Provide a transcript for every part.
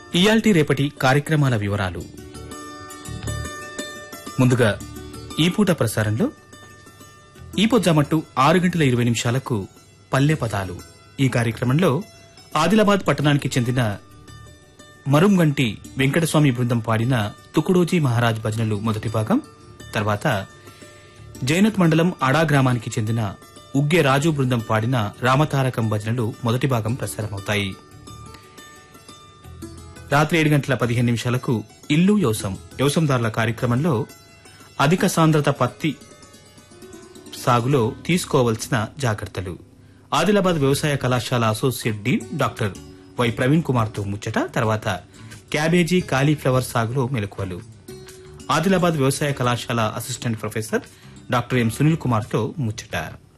ఇయాల్టి రేపటి కార్యక్రమాల వివరాలు ముందుగా ఈ పూట ప్రసారంలో ఈ పొద్దుమట్టు ఆరు గంటల ఇరవై నిమిషాలకు పల్లె పదాలు ఈ కార్యక్రమంలో ఆదిలాబాద్ పట్టణానికి చెందిన మరుంగంటి వెంకటస్వామి బృందం పాడిన తుకుడోజీ మహారాజ్ భజనలు మొదటి భాగం తర్వాత జైనత్ మండలం అడా గ్రామానికి చెందిన ఉగ్గే రాజు బృందం పాడిన రామతారకం భజనలు మొదటి భాగం ప్రసారమవుతాయి రాత్రి ఏడు గంటల పదిహేను నిమిషాలకు ఇల్లు యోసం యోసందారుల కార్యక్రమంలో అధిక సాంద్రత పత్తి సాగులో తీసుకోవలసిన జాగ్రత్తలు ఆదిలాబాద్ వ్యవసాయ కళాశాల associate dean doctor Y Praveen Kumar తో ముచ్చట తర్వాత క్యాబేజీ కాలీఫ్లవర్ సాగులో మెలకువలు ఆదిలాబాద్ వ్యవసాయ కళాశాల assistant professor doctor M Sunil Kumar తో ముచ్చట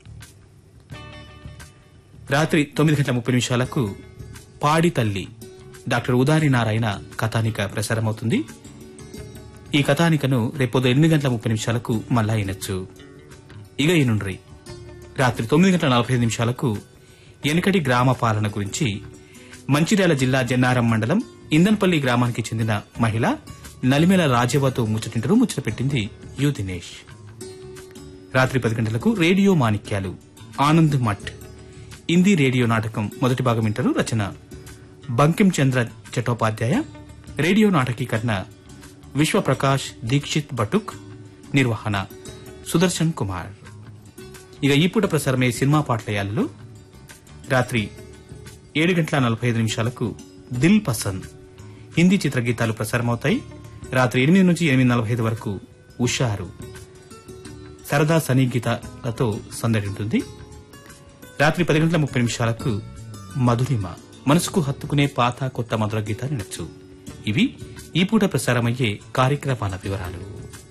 రాత్రి తొమ్మిది గంటల ముప్పై నిమిషాలకు పాడి తల్లి డాక్టర్ ఉదారి నారాయణ కథానిక ప్రసారమవుతుంది ఈ కథానికను రేపొద్దు ఎనిమిది గంటల ముప్పై నిమిషాలకు మళ్ళా వినొచ్చు ఇక ఈనుండ్రి రాత్రి తొమ్మిది గంటల నలభై ఐదు నిమిషాలకు ఎనకటి గ్రామ పాలన గురించి మంచిర్యాల జిల్లా జన్నారం మండలం ఇందన్పల్లి గ్రామానికి చెందిన మహిళ నలిమెల రాజవ్వతో ముచ్చటింటరు ముచ్చట పెట్టింది యు దినేష్ రాత్రి పది గంటలకు రేడియో మాణిక్యాలు ఆనంద్ మఠ్ హిందీ రేడియో నాటకం మొదటి భాగం వింటారు రచన బంకిం చంద్ర చటోపాధ్యాయ రేడియో నాటకీకరణ విశ్వప్రకాష్ దీక్షిత్ బటుక్ నిర్వహణ సుదర్శన్ కుమార్ ఇక ఈ పూట ప్రసారమయ్యే సినిమా పాటలయాలలో రాత్రి ఏడు గంటల నలభై ఐదు నిమిషాలకు దిల్ పసంద్ హిందీ చిత్రగీతాలు ప్రసారమవుతాయి రాత్రి ఎనిమిది నుంచి ఎనిమిది నలభై ఐదు వరకు ఉషారు సరదా సనీ గీతాలతో సందడి ఉంటుంది రాత్రి పది గంటల ముప్పై నిమిషాలకు మధురిమ మనసుకు హత్తుకునే పాత కొత్త మధుర గీతాలు వినొచ్చు ఇవి ఈ పూట ప్రసారమయ్యే కార్యక్రమాల వివరాలు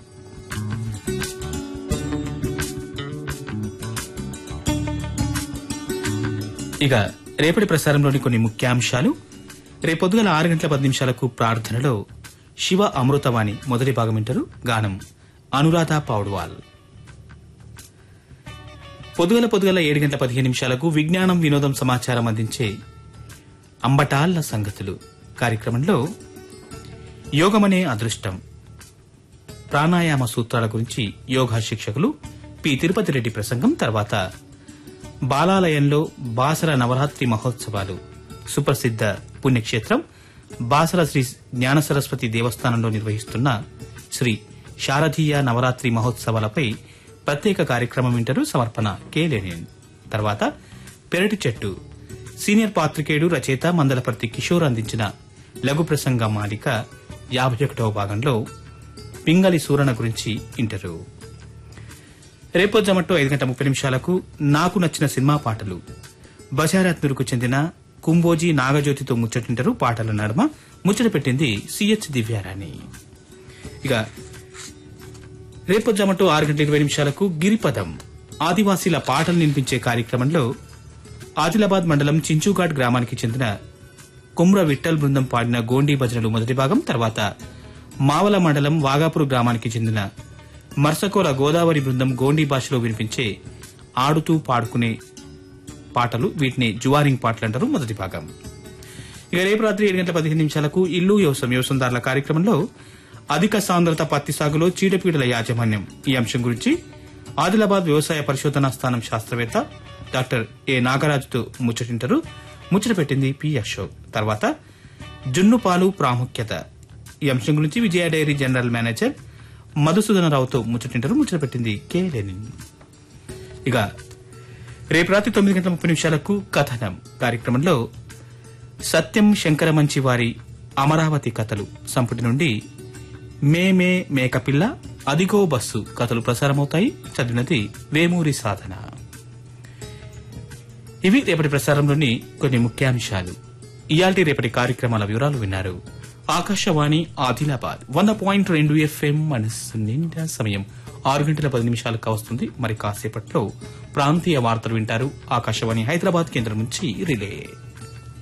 ఇక రేపటి ప్రసారంలోని కొన్ని ముఖ్యాంశాలు రేపొద్దుగల ఆరు గంటల పది నిమిషాలకు ప్రార్థనలో శివ అమృతవాణి మొదటి భాగం వింటారు గానం అనురాధ పౌడ్వాల్ పొద్దుగల పొద్దుగల ఏడు గంటల పదిహేను నిమిషాలకు విజ్ఞానం వినోదం సమాచారం అందించే అంబటాళ్ల సంగతులు కార్యక్రమంలో యోగమనే అదృష్టం ప్రాణాయామ సూత్రాల గురించి యోగా శిక్షకులు పి తిరుపతి రెడ్డి ప్రసంగం తర్వాత బాలాలయంలో బాసర నవరాత్రి మహోత్సవాలు సుప్రసిద్ధ పుణ్యక్షేత్రం బాసర శ్రీ జ్ఞాన సరస్వతి దేవస్థానంలో నిర్వహిస్తున్న శ్రీ శారదీయ నవరాత్రి మహోత్సవాలపై ప్రత్యేక కార్యక్రమం వింటారు సమర్పణ కె లెనిన్ తర్వాత పెరటి చెట్టు సీనియర్ పాత్రికేయుడు రచయిత మందలపర్తి కిషోర్ అందించిన లఘు ప్రసంగ మాలిక యాభై ఒకటవ భాగంలో పింగళి సూరణ గురించి ఇంటరు రేపొద్దమట్టు ఐదు గంటల ముప్పై నిమిషాలకు నాకు నచ్చిన సినిమా పాటలు బజారత్నూరుకు చెందిన కుంబోజీ నాగజ్యోతితో ముచ్చటింటారు పాటల నడుమ ముచ్చట పెట్టింది సిహెచ్ దివ్యారాణి ఇక రేపొద్దమట్టు ఆరు గంటల ఇరవై నిమిషాలకు గిరిపదం ఆదివాసీల పాటలు వినిపించే కార్యక్రమంలో ఆదిలాబాద్ మండలం చించుఘాట్ గ్రామానికి చెందిన కుమ్ర విఠల్ బృందం పాడిన గోండీ భజనలు మొదటి భాగం తర్వాత మావల మండలం వాగాపూర్ గ్రామానికి చెందిన మర్సకోల గోదావరి బృందం గోండీ భాషలో వినిపించే ఆడుతూ పాడుకునే పాటలు వీటిని జువారింగ్ పాటలు అంటారు మొదటి భాగం ఇక రేపు రాత్రి ఏడు గంటల పదిహేను నిమిషాలకు ఇల్లు వ్యవసాయం వ్యవసాయదారుల కార్యక్రమంలో అధిక సాంద్రత పత్తి సాగులో చీడపీడల యాజమాన్యం ఈ అంశం గురించి ఆదిలాబాద్ వ్యవసాయ పరిశోధనా స్థానం శాస్త్రవేత్త డాక్టర్ ఏ నాగరాజుతో ముచ్చటింటారు ముచ్చట పెట్టింది పి అశోక్ తర్వాత జున్ను పాలు ప్రాముఖ్యత ఈ అంశం గురించి విజయ డైరీ జనరల్ మేనేజర్ మధుసూదనరావుతో ముచ్చటింటారు ముచ్చట పెట్టింది కె లెనిన్ ఇక రేపు రాత్రి తొమ్మిది గంటల ముప్పై నిమిషాలకు కథనం కార్యక్రమంలో సత్యం శంకరమంచి వారి అమరావతి కథలు సంపుటి నుండి మేమే మేకపిల్ల అదిగో బస్సు కథలు ప్రసారమవుతాయి చదివినది వేమూరి సాధన ఇవి రేపటి ప్రసారంలోని కొన్ని ముఖ్యాంశాలు ఇయాల్టి రేపటి కార్యక్రమాల వివరాలు విన్నారు ఆకాశవాణి ఆదిలాబాద్ వంద పాయింట్ రెండు ఎఫ్ఎం మనస్సు నిండా సమయం ఆరు గంటల పది నిమిషాలకు వస్తుంది మరి కాసేపట్లో ప్రాంతీయ వార్తలు వింటారు ఆకాశవాణి హైదరాబాద్ కేంద్రం నుంచి రిలే